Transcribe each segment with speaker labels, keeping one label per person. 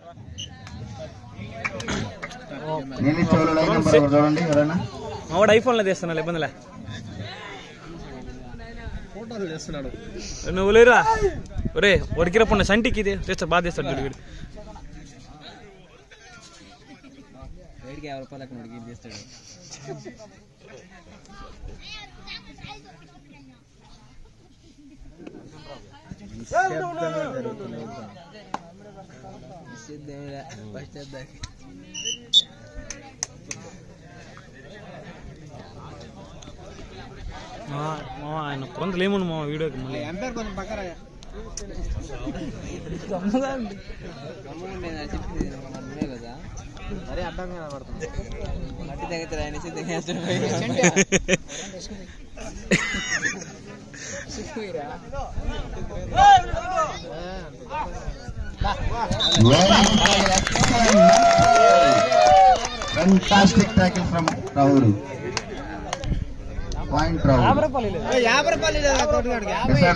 Speaker 1: నీళ్ళు చెవులు line number ఒకటి చూడండి ఎవరైనా
Speaker 2: మా వాడు ఐఫోన్లో తీస్తున్నా ఇబ్బందిలే
Speaker 3: ఫోటోలు చేస్తున్నాడు
Speaker 2: నువ్వు లేరా ఒరే ఉడికిరప్పుడు సంటికి ఇది చేస్తా బాగా చేస్తాడు చూడు వీడు
Speaker 3: వేడికి యాభై రూపాయలు అక్కడ ఉడికి తీస్తాడు
Speaker 2: మా మా ఆయన కొంత ఏముంది మా వీడియోకి మళ్ళీ
Speaker 3: ఎంపైర్ కొంచెం పక్కరా కదా మరీ అడ్డంగా కనబడుతుంది మట్టి తగ్గుతారు ఆయన
Speaker 1: fantastic tackle from Ravuru point Ravuru
Speaker 3: యాభై రూపాయలు లేదా కోటిగాడికి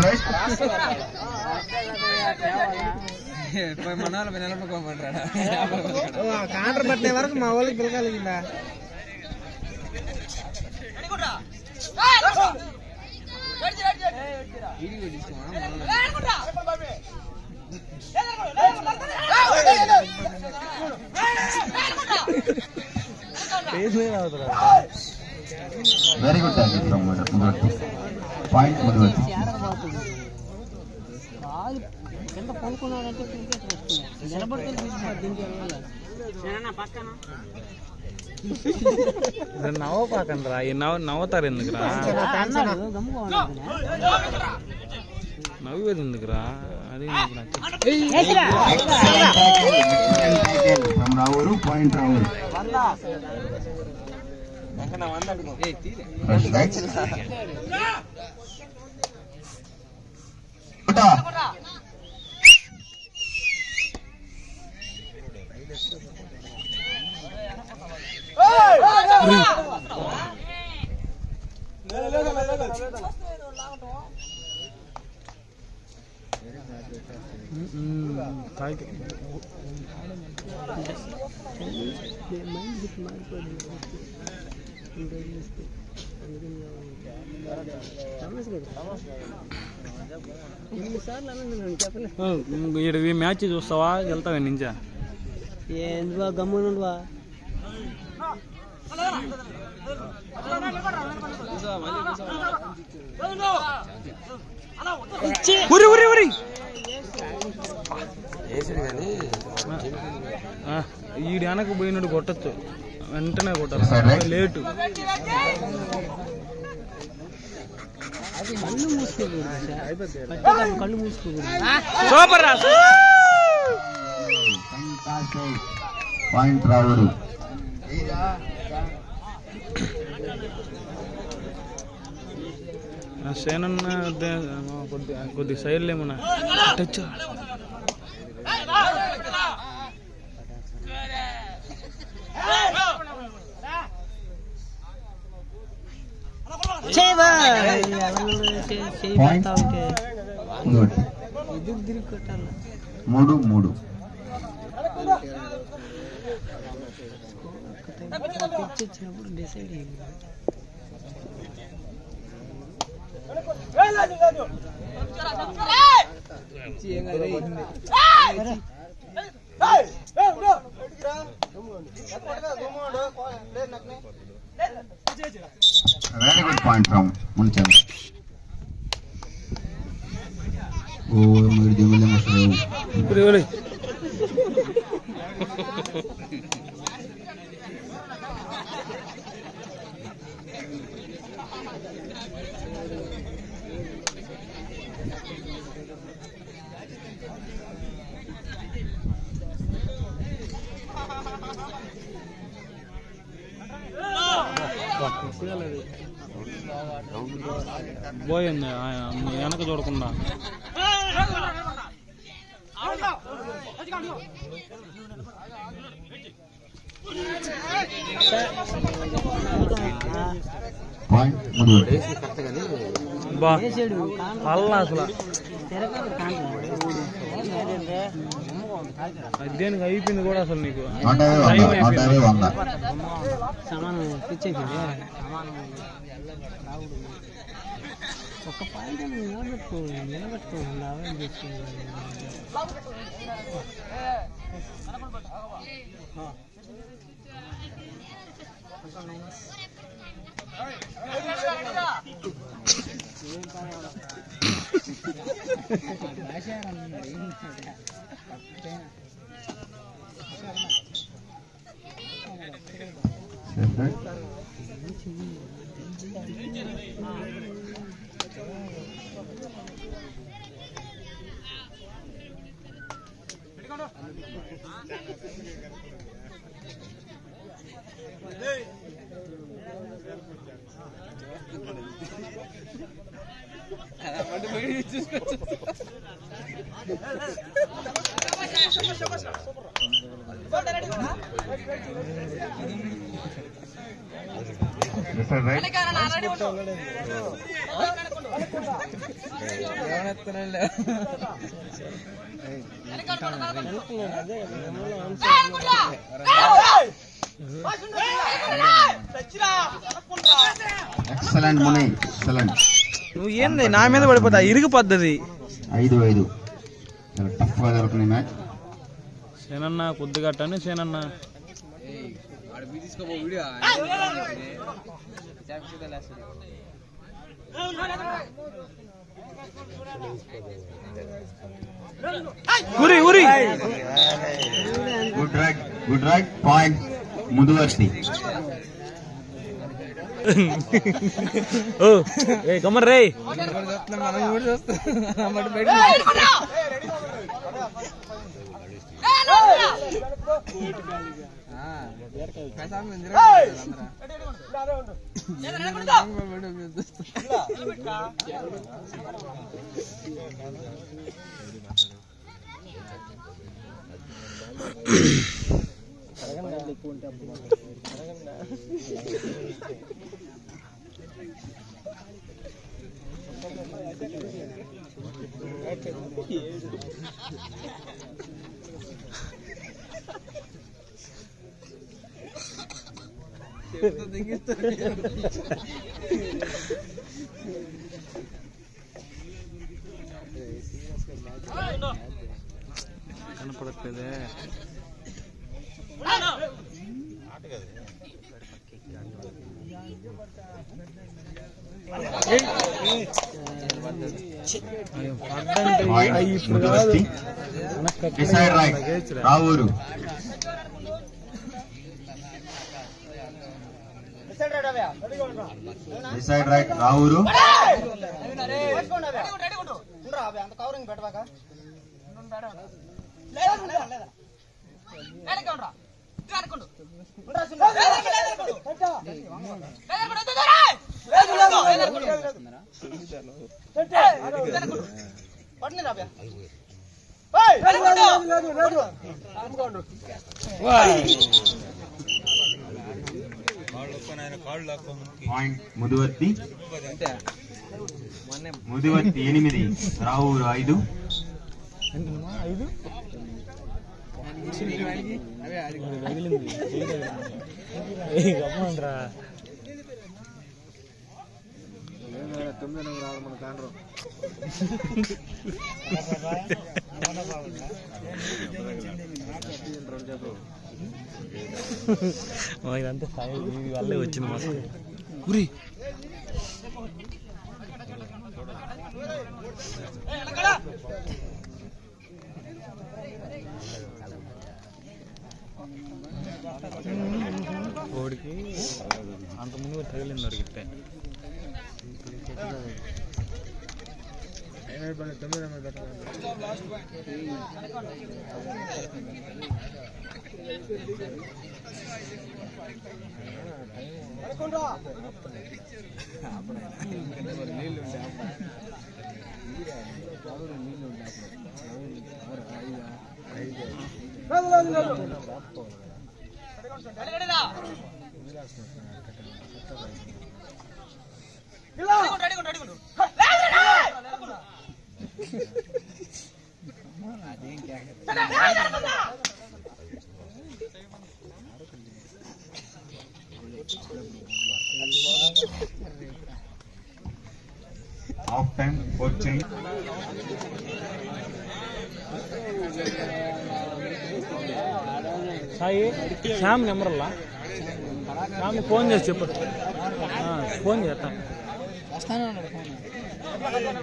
Speaker 3: మన వాళ్ళు నిలబడుకోమంటారా కాంటర్ పట్టిన వరకు మా వాళ్ళకి పిలకాలిందా
Speaker 1: very good tackle from Mudavatti point Mudavatti
Speaker 4: ఎంత పనుకున్నాడంటే నిలబడితే దీనికి వెళ్ళాలి
Speaker 2: నవ్వపాకండి రా నవ్వు నవ్వుతారు ఎందుకురా
Speaker 4: అన్నాడు గమ్ముగా ఉన్నాడు
Speaker 2: నవ్వేది ఎందుకురా అది నాకు నచ్చదు.
Speaker 1: From Ravuru point Ravuru fresh right
Speaker 2: మ్మ్. తాగి-
Speaker 4: మైండ్ గిట్ మారిపోయింది సమస్య ఎన్నిసార్లు అన్నది నేను చెప్పలేదు
Speaker 2: ఓ, ఈడ ఈ మ్యాచ్ చూస్తావా వెళ్తావా నింజా
Speaker 4: ఏందివా గమ్మునుండువా
Speaker 2: ఉరి ఉరి ఉరి ఆ, ఈడు వెనక పోయినాడు కొట్టచ్చు వెంటనే కొట్టాలి లేటు
Speaker 4: కళ్ళు మూసుకోకూడదు సార్ పట్టేటప్పుడు కళ్ళు మూసుకోకూడదు
Speaker 2: సూపర్ రా
Speaker 1: పాయింట్ రావురు
Speaker 2: సేనన్న కొద్ది కొద్ది సైడ్ ఏమన్నా టచ్
Speaker 4: చేయి
Speaker 1: Point.
Speaker 4: పెడతా ఉంటే
Speaker 1: ముదవట్టి
Speaker 4: ఎదురు తిరిగి కొట్టాలి
Speaker 1: మూడు మూడు
Speaker 4: పిచ్ వచ్చినప్పుడు డిసైడ్ అయ్యింది
Speaker 1: వెరీ గుడ్ పాయింట్ ఫ్రమ్ ముంచం ఓ మీరు దిగులే మసలు
Speaker 2: ఉరి ఉరి పోయింది ఆయన వెనక చూడకుండా
Speaker 1: పాయింట్ ముదవట్టి
Speaker 2: బా
Speaker 4: వేసాడు
Speaker 2: అల్లా అసలు
Speaker 4: తిరగాలి కాంటాడు
Speaker 2: అది దేనికి అయిపోయింది కూడా అసలు నీకు
Speaker 1: నూట యాభై వంద నూట యాభై వంద
Speaker 4: సమానం పిచ్ అయిపోయింది సమానం రావుడు ఒక పాయింట్ నిలబెట్టుకో నిలబెట్టుకో అవే
Speaker 1: రైట్ ఎక్సలెంట్ ముని ఎక్సలెంట్
Speaker 2: నువ్వు ఏంది నా మీద పడిపోతా ఇరుగు పద్ధతి
Speaker 1: ఐదు ఐదు చాలా టఫ్ గా జరుగుతుంది మ్యాచ్
Speaker 2: సేనన్న కొద్దిగా అట్టని సేనన్న ఉరి ఉరి
Speaker 1: good right good right point Muduvarthi
Speaker 2: ఓ ఏ కమర్ రే
Speaker 3: మనం కూడా చూస్తాం బట్ బయట
Speaker 2: కనపడట్లేదే
Speaker 1: point Muduvarthi decide right Ravuru decide right Ravuru point Muduvarthi Mudivarthi ఎనిమిది రావూరు ఐదు
Speaker 2: ఐదు తగిలింది గమ్మనరా ఇదంతా సాయి ఇది వల్లే వచ్చింది మాకు ఉరి కోడికి అంత ముందు తగిలింది దొరికితే
Speaker 1: half time coaching
Speaker 2: Sai Shyam number అలా శ్యామ్ ఫోన్ చేసి చెప్పు ఆ, ఫోన్ చేస్తా
Speaker 3: వస్తానే ఉన్నాడు ఫోన్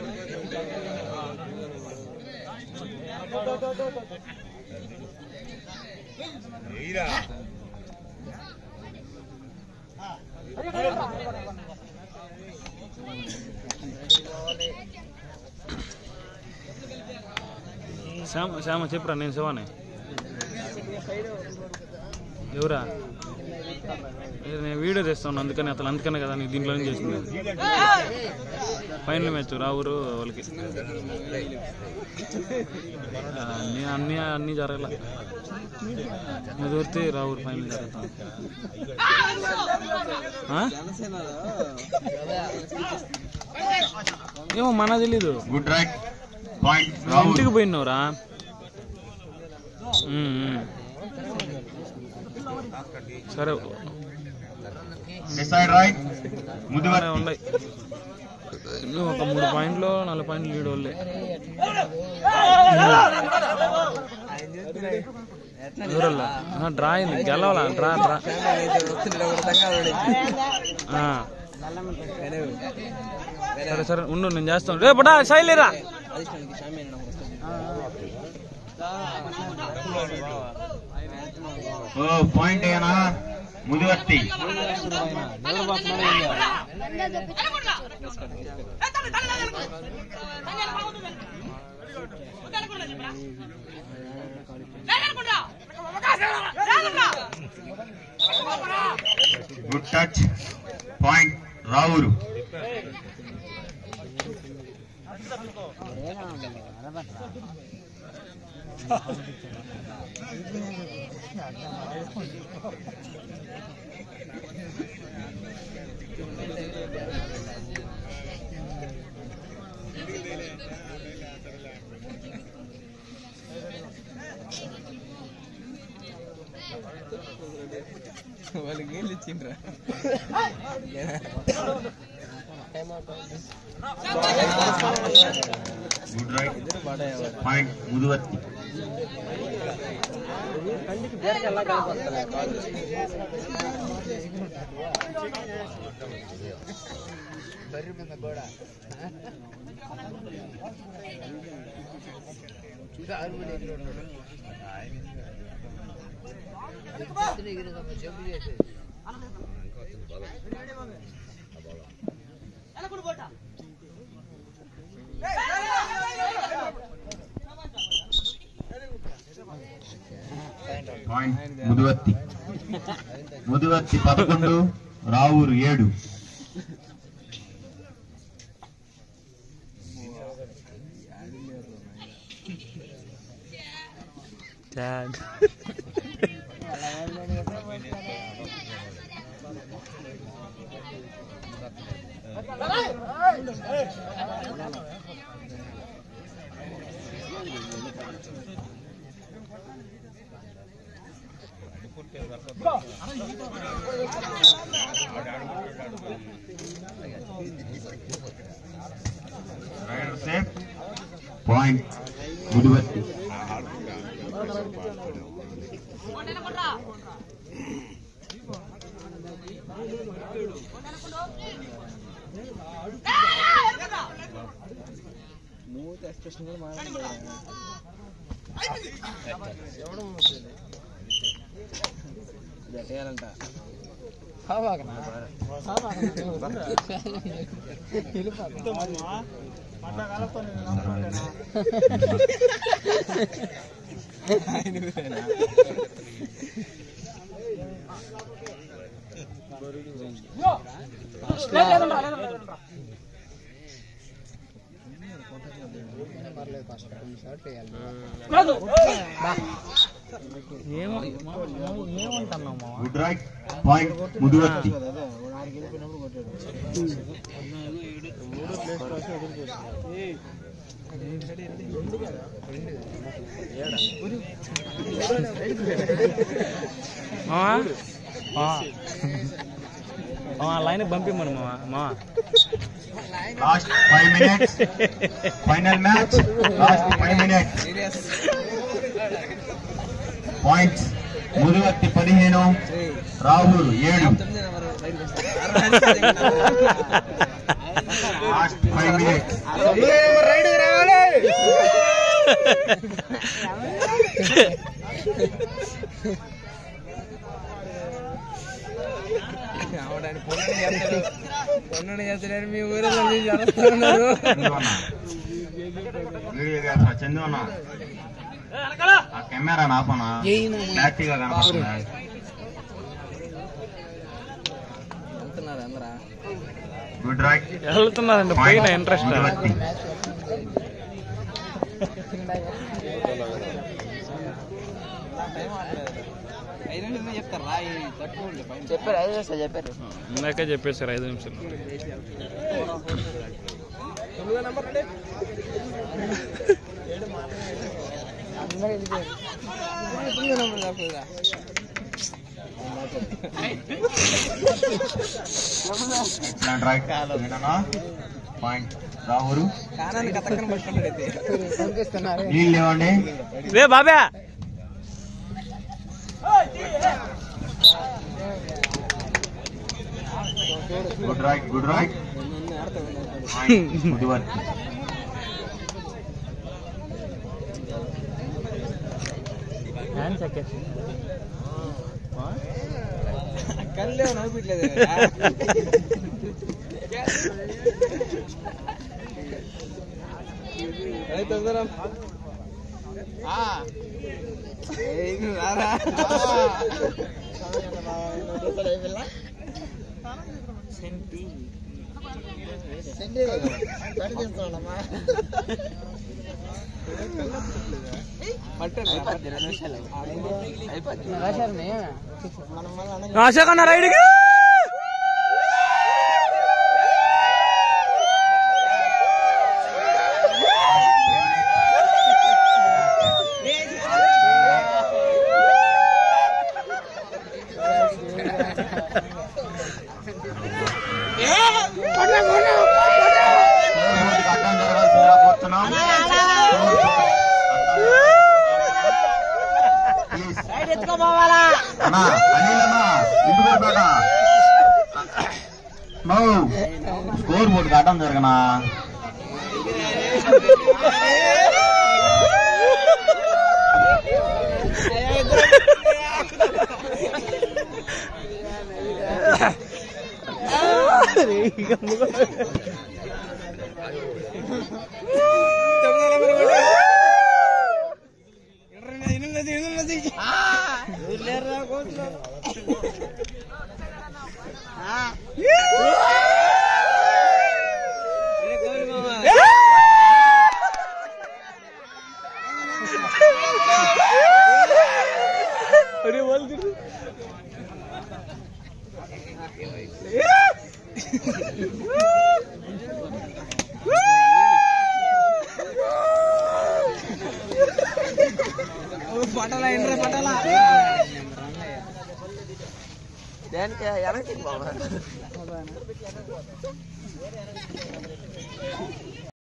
Speaker 2: శ్యామ శ్యామ చెప్పురా నేను శివానే ఎవరా ఏ, నేను వీడియో చేస్తాను అందుకని అతను అందుకనే కదా నీకు దీంట్లోనే చేసింది ఫైనల్ మ్యాచ్ రావురు వాళ్ళకి ఆ, అన్ని అన్ని అన్ని జరగల దొరికితే రావురు ఫైనల్ జరుగుతాం ఆ? ఏమో మన తెలీదు
Speaker 1: గుడ్ రైట్ పాయింట్
Speaker 2: నువ్వు ఇంటికి పోయినావురా ఉమ్, ఉమ్. సరే
Speaker 1: డిసైడ్ రైట్
Speaker 2: సరే
Speaker 1: ముదివర్తి
Speaker 2: ఉన్నాయి నువ్వు ఒక మూడు పాయింట్లు నాలుగు పాయింట్లు లీడ్ వాళ్ళే ఎవరల్లా డ్రా అయింది గెలవాలా డ్రా డ్రా ఆ. సరే సరే ఉండు నేను చేస్తాను రే బడా శైలేరా
Speaker 1: ఓ పాయింట్ ఏనా Mudivarthi good touch point Ravuru
Speaker 3: వాళ్ళకి ఏళ్ళు ఇచ్చిండ్రా
Speaker 1: good right point Mudivarthi point Mudivarthi Mudivarthi పదకొండు రావురు ఏడు
Speaker 2: tag
Speaker 1: raider safe point Mudivarthi
Speaker 3: మూత ఎక్స్ప్రెషన్ కూడా మాట్లాడలేదు గట్టేయాలంట
Speaker 2: ఏమో ఏమంటున్నావు మావా
Speaker 1: గుడ్ రైట్ పాయింట్ ముదివర్తి
Speaker 3: అదే వాడు ఆడికి వెళ్ళిపోయినప్పుడు కొట్టాడు మూడు ప్లేస్ కోసం ఎదురు చూస్తాడు
Speaker 2: మావా మావా మావా లైన్ పంపిమ్మను మావా మావా
Speaker 1: last five minutes final match last five minutes
Speaker 3: serious
Speaker 1: points Muduvarthi పదిహేను రాహుల్ ఏడు
Speaker 3: తొమ్మిది నెంబర్ బయటకు
Speaker 1: లాస్ట్ ఫైవ్ మినిట్స్
Speaker 3: తొమ్మిది నెంబర్ రైడ్ రావాలి అవడానికి పొన్నని చేస్తాడు పొన్నని చేస్తాడని మీ ఊరిలో చూసి అరుస్తూ ఉన్నారు
Speaker 1: వీడియో చేస్తా చందు అన్న ఆ కెమెరా నాపనా క్లారిటీగా కనపడుతుందా
Speaker 3: వెళ్తున్నారు అందరా
Speaker 1: గుడ్ రైట్
Speaker 2: వెళ్తున్నారండి పోయిన ఇంట్రెస్ట్
Speaker 1: ముదువర్తి
Speaker 3: ఐదు నిమిషాలు చెప్తారా ఈ తక్కువ చెప్పారు ఐదు నిమిషాలు చెప్పారు
Speaker 2: ఇందాకే చెప్పేశారు ఐదు నిమిషాలు
Speaker 3: తొమ్మిదో నెంబర్ రెడీ తొమ్మిదో నెంబర్ కాకుండా
Speaker 1: ఎక్సలెంట్ రైట్ విననా పాయింట్ రాహుల్
Speaker 3: కానాన్ని కథక్కన పట్టుకుంటాడు అయితే
Speaker 1: నీళ్ళు లేవండి
Speaker 2: రే బాబా
Speaker 1: good right good right point Muduvarthi
Speaker 2: hand చెక్కేసి
Speaker 3: కళ్ళే నవ్వుట్లేదు తొందరం రారా
Speaker 2: అశోక్ అన్న రైడ్కి
Speaker 1: రోడ్డుకి అడ్డం జరగాల్సిందిగా కోరుతున్నాం ప్లీజ్ అన్నా అనిల్ అన్నా ఇంటికి వెళ్ళిపోయాక నో స్కోర్ బోర్డుకి అడ్డం జరగనా
Speaker 2: अरे बोल दे
Speaker 3: పటాలా ఎండ్రా పటాలా దేనికి వెనక్కి బాబా